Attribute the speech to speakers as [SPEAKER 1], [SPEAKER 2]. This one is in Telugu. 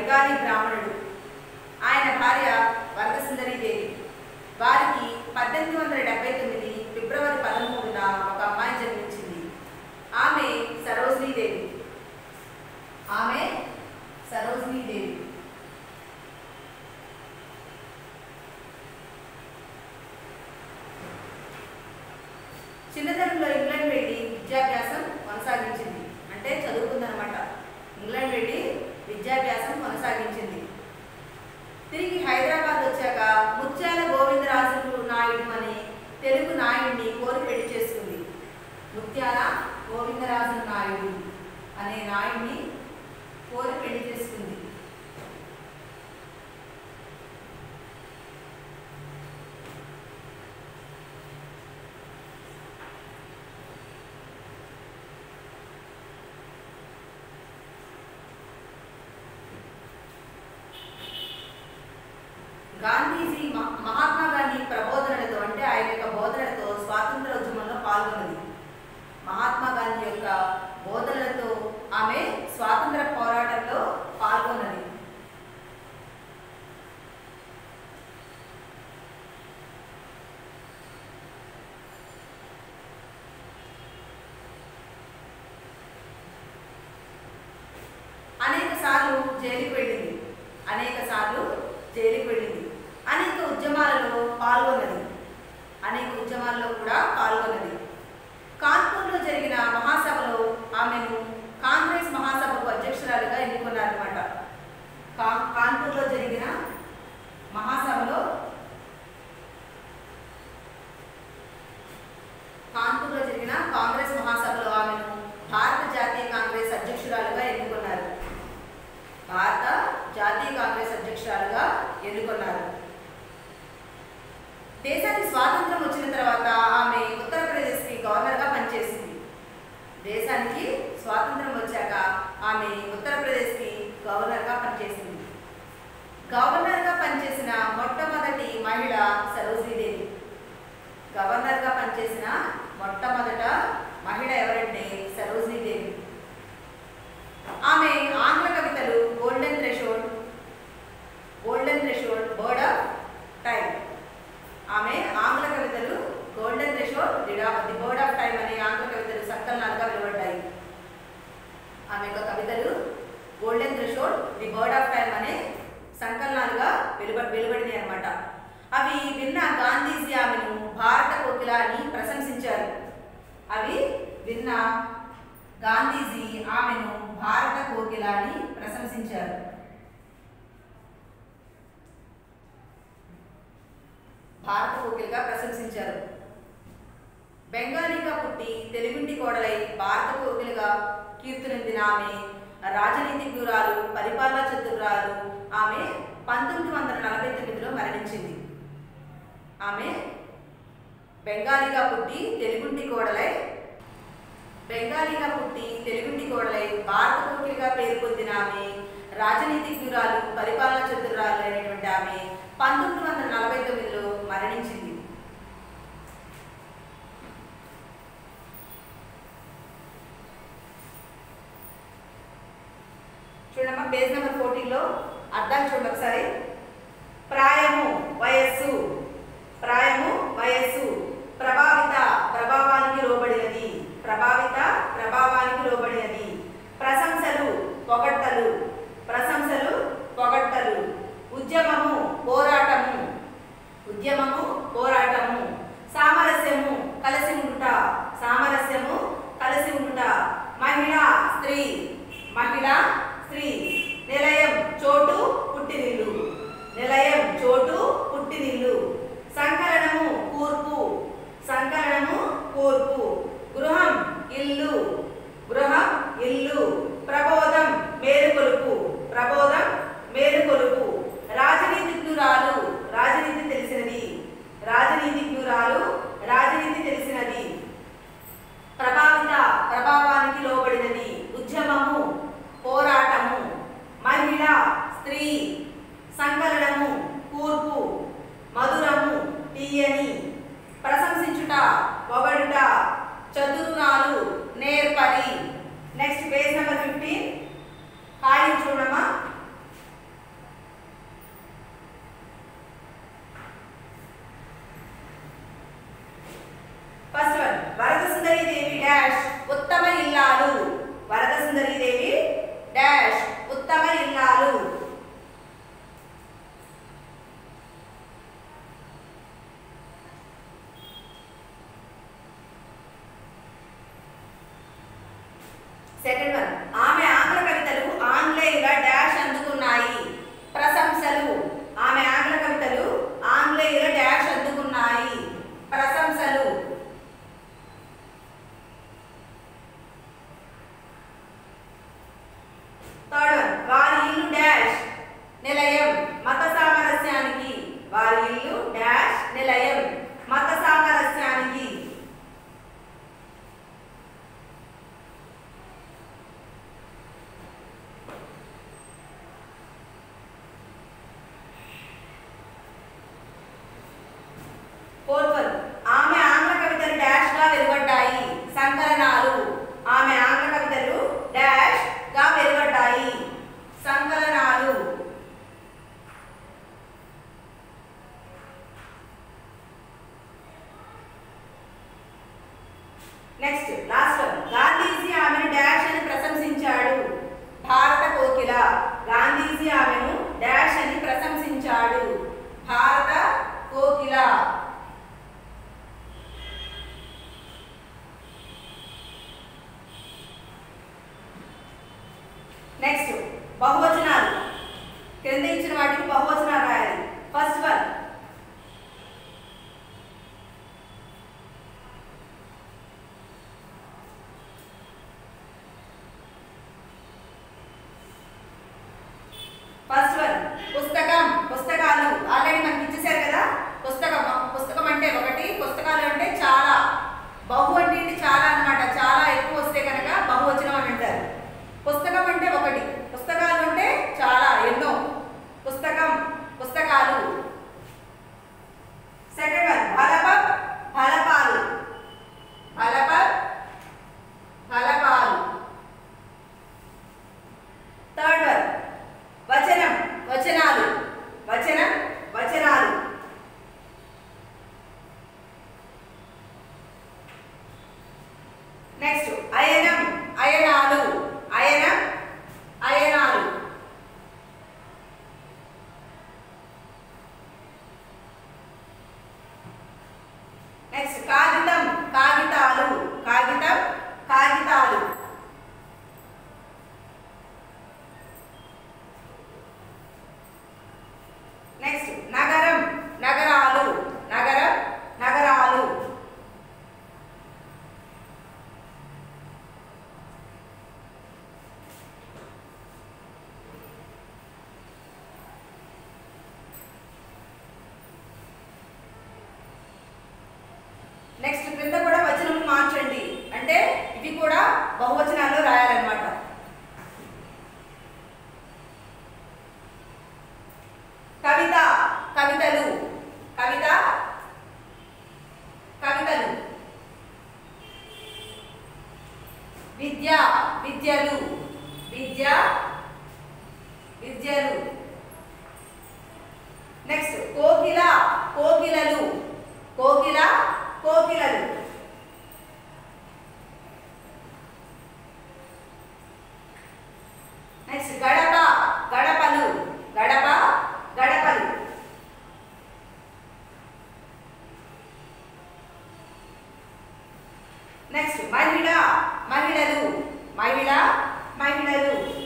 [SPEAKER 1] బెంగాలీ బ్రాహ్మణుడు ఆయన భార్య వరదసుందరీదేవి వారికి పద్దెనిమిది వందల డెబ్బై తొమ్మిది ఫిబ్రవరి పదమూడున ఒక అమ్మాయి జన్మించింది ఆమె సరోజినీదేవి ఆమె సరోజినీదేవి చిన్నతనంలో ఇంగ్లాండ్ వెళ్ళి విద్యాభ్యాసం కొనసాగించింది అంటే చదువుకుందనమాట ఇంగ్లాండ్ వెళ్ళి విద్యాభ్యాసం కొనసాగించింది తిరిగి హైదరాబాద్ వచ్చాక ముత్యాల గోవిందరాజు నాయుడు అనే తెలుగు నాయుడిని కోరి పెళ్లి చేసుకుంది ముత్యాల గోవిందరాజు నాయుడు అనే నాయుడిని కోరి పెళ్లి చేసుకుంది గాంధీజీ మ- మహాత్మా గాంధీ ప్రబోధనలతో అంటే ఆయన యొక్క బోధనలతో స్వాతంత్ర ఉద్యమంలో పాల్గొన్నది మహాత్మా గాంధీ యొక్క బోధనలతో ఆమె స్వాతంత్ర పోరాటంలో పాల్గొన్నది అనేక సార్లు జైలుకి వెళ్ళింది అనేక సార్లు జైలుకి వెళ్ళింది అనేక ఉద్యమాలలో పాల్గొన్నది అనేక ఉద్యమాల్లో కూడా పాల్గొన్నది కాన్పూర్లో జరిగిన మహాసభలో ఆమెను కాంగ్రెస్ మహాసభకు అధ్యక్షురాలుగా ఎన్నుకున్నారన్నమాట కా కాన్పూర్లో జరిగిన మహాసభలో కాన్పూర్లో జరిగిన కాంగ్రెస్ మహాసభలో ఆమెను భారత జాతీయ కాంగ్రెస్ అధ్యక్షురాలుగా ఎన్నుకున్నారు భారత జాతీయ కాంగ్రెస్ అధ్యక్షురాలుగా ఎన్నుకున్నారు దేశానికి స్వాతంత్రం వచ్చిన తర్వాత ఆమె ఉత్తరప్రదేశ్కి గవర్నర్గా పనిచేసింది దేశానికి స్వాతంత్రం వచ్చాక ఆమె ఉత్తరప్రదేశ్కి గవర్నర్గా పనిచేసింది గవర్నర్గా పనిచేసిన మొట్టమొదటి మహిళ సరోజినీదేవి గవర్నర్గా పనిచేసిన మొట్టమొదట మహిళ ఎవరంటే సరోజినీదేవి ఆమె ఆంగ్ల కవితలు golden threshold golden threshold bird of time ఆమె ఆంగ్ల కవితలు golden threshold the bird of time అనే ఆంగ్ల కవితలు సంకలనాలుగా వెలువడ్డాయి ఆమె యొక్క కవితలు golden threshold the bird of time అనే సంకలనాలుగా వెలువ వెలువడినాయి అనమాట అవి విన్న గాంధీజీ ఆమెను భారత కోకిల అని ప్రశంసించారు అవి విన్న గాంధీజీ ఆమెను భారత కోకిల అని ప్రశంసించారు భారత కోకిలగా ప్రశంసించారు బెంగాలీగా పుట్టి తెలుగుంటి కోడలై భారత కోకిలగా కీర్తినొందిన ఆమె రాజనీతిజ్ఞురాలు పరిపాలనా చతురాలు ఆమె పంతొమ్మిది వందల నలభై తొమ్మిదిలో మరణించింది ఆమె బెంగాలీగా పుట్టి తెలుగుంటి కోడలై బెంగాలీగా పుట్టి తెలుగుంటి కోడలై భారత కోకిలిగా పేరు పొందిన ఆమె రాజనీతిజ్ఞురాలు పరిపాలనా చతురాలు అయినటువంటి ఆమె పంతొమ్మిది వందల నలభై తొమ్మిదిలో మరణించింది చూడమ్మా పేజ్ నెంబర్ ఫోర్టీన్లో అర్థాలు చూడండి ఒకసారి ప్రాయము వయస్సు ప్రాయము వయస్సు ప్రభావిత ప్రభావానికి లోబడినది ప్రభావిత ప్రభావానికి లోబడినది ప్రశంసలు పొగడ్తలు ప్రశంసలు పొగడ్తలు ఉద్యమము పోరాటము ఉద్యమము పోరాటము సామరస్యము కలిసి ఉండుట సామరస్యము కలిసి ఉండుట మహిళ స్త్రీ మహిళ స్త్రీ నిలయం చోటు పుట్టినిల్లు నిలయం చోటు పుట్టినిల్లు సంకలనము కూర్పు సంకలనము కూర్పు గృహం ఇల్లు గృహం ఇల్లు ప్రబోధం మేలుకొలుపు ప్రబోధం మేలుకొలుపు రాజనీతిజ్ఞురాలు రాజనీతి తెలిసినది రాజనీతిజ్ఞురాలు రాజనీతి తెలిసినది ప్రభావిత ప్రభావానికి లోబడినది ఉద్యమము పోరాటము డాష్ ఉత్తమ ఇల్లాలు సెకండ్ వన్ ఆమె ఆంగ్ల కవితలు ఆంగ్లేయుల డాష్ అందుకున్నాయి ప్రశంసలు ఆమె ఆంగ్ల కవితలు ఆంగ్లేయుల డాష్ అందుకున్నాయి ప్రశంసలు థర్డ్ వన్ వారి ఇల్లు డాష్ నిలయం మత సామరస్యానికి వారి ఇల్లు డాష్ నిలయం మత సామరస్యానికి ఫోర్త్ వన్ ఆమె ఆంగ్ల కవితలు డాష్ గా వెలువడ్డాయి సంకలనాలు ఆమె ఆంగ్ల కవితలు డాష్ గా వెలువడ్డాయి సంకలనాలు నెక్స్ట్ లాస్ట్ వన్ గాంధీజీ ఆమెను డాష్ అని ప్రశంసించాడు భారత కోకిల గాంధీజీ ఆమెను డాష్ అని ప్రశంసించాడు భారత కోకిల నెక్స్ట్ బహువచనాలు క్రింద ఇచ్చిన వాటికి బహువచనాలు రాయాలి ఫస్ట్ వన్ ఫస్ట్ వన్ పుస్తకం పుస్తకాలు ఆల్రెడీ మనకి ఇచ్చేసారు కదా పుస్తకం పుస్తకం అంటే ఒకటి పుస్తకాలు అంటే చాలా బహు అంటే ఏంటి చాలా అన్నమాట చాలా ఎక్కువ వస్తే కనుక బహువచనం అని అంటారు పుస్తకం అంటే ఒకటి పుస్తకాలు అంటే చాలా ఎన్నో పుస్తకం పుస్తకాలు సెకండ్ వన్ బలప బలపాలు బలప బలపాలు థర్డ్ వన్ వచనం వచనాలు వచనం వచనాలు నెక్స్ట్ అయనం అయనాలు అయనం అయనాలు నెక్స్ట్ కాగితం కాగితాలు కాగితం కాగితాలు నెక్స్ట్ నగరం నగరాలు నగరం నగరాలు నెక్స్ట్ క్రింద కూడా వచనములు మార్చండి అంటే ఇవి కూడా బహువచనాల్లో రాయాలన్నమాట కవిత కవితలు కవిత కవితలు విద్య విద్యలు విద్య విద్యలు నెక్స్ట్ కోకిల కోకిలలు కోకిల కోకిలలు నెక్స్ట్ గడప గడపలు గడప గడపలు నెక్స్ట్ మహిళ మహిళలు మహిళ మహిళలు